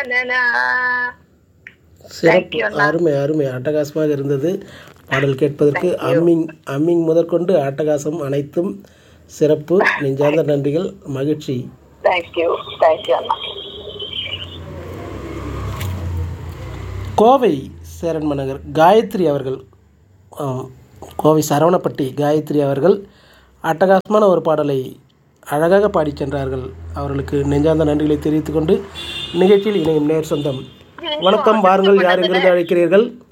சிறப்பு அருமை அருமை அட்டகாசமாக இருந்தது பாடல் கேட்பதற்கு அம்மிங் அம்மிங் முதற்கொண்டு அட்டகாசம் அனைத்தும் சிறப்பு நெஞ்சார்ந்த நன்றிகள் மகிழ்ச்சி தேங்க்யூ தேங்க்யூ அண்ணா கோவை சேரன் மனகர் காயத்ரி அவர்கள் ஆம், கோவை சரவணப்பட்டி காயத்ரி அவர்கள் அட்டகாசமான ஒரு பாடலை அழகாக பாடிச் சென்றார்கள் அவர்களுக்கு நெஞ்சார்ந்த நன்றிகளை தெரிவித்துக் கொண்டு நிகழ்ச்சியில் இணையும் நேர் சொந்தம் வணக்கம் வாருங்கள் யார் எங்கிருந்து அழைக்கிறீர்கள்